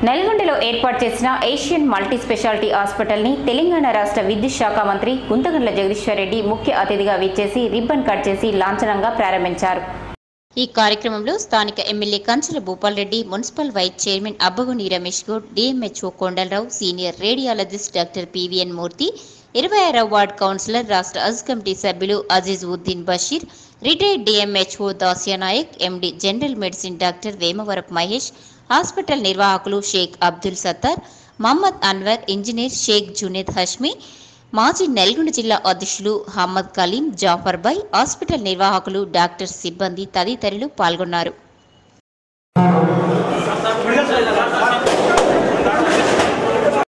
నల్గొండలో ఏర్పాటు చేసిన ఏషియన్ మల్టీ స్పెషాలిటీ హాస్పిటల్ని తెలంగాణ రాష్ట్ర విద్యుత్ శాఖ మంత్రి గుంతగండ్ల జగదీశ్వర్ రెడ్డి ముఖ్య అతిథిగా విచ్చేసి రిబ్బన్ కట్ చేసి లాంఛనంగా ప్రారంభించారు ఈ కార్యక్రమంలో స్థానిక MLA Kanchela Bhupal Reddy municipal vice chairman Abbaguni Ramesh Goud DMHO Kondala Rao senior radiologist doctor PVN Murthy ఇరవై ఆరవ వార్డ్ కౌన్సిలర్ రాష్ట్ర అజ్ కమిటీ సభ్యులు Aziz Uddin Basheer retired DMHO Dasiya Naik MD general medicine doctor Vemavarapu Mahesh hospital నిర్వాహకులు షేక్ అబ్దుల్ సత్తార్ మహమ్మద్ అన్వర్ ఇంజనీర్ షేక్ జునేద్ హష్మి మాజీ నల్గొండ జిల్లా అధ్యక్షులు హమ్మద్ కలీం జాఫర్ బై హాస్పిటల్ నిర్వాహకులు డాక్టర్ సిబ్బంది తదితరులు పాల్గొన్నారు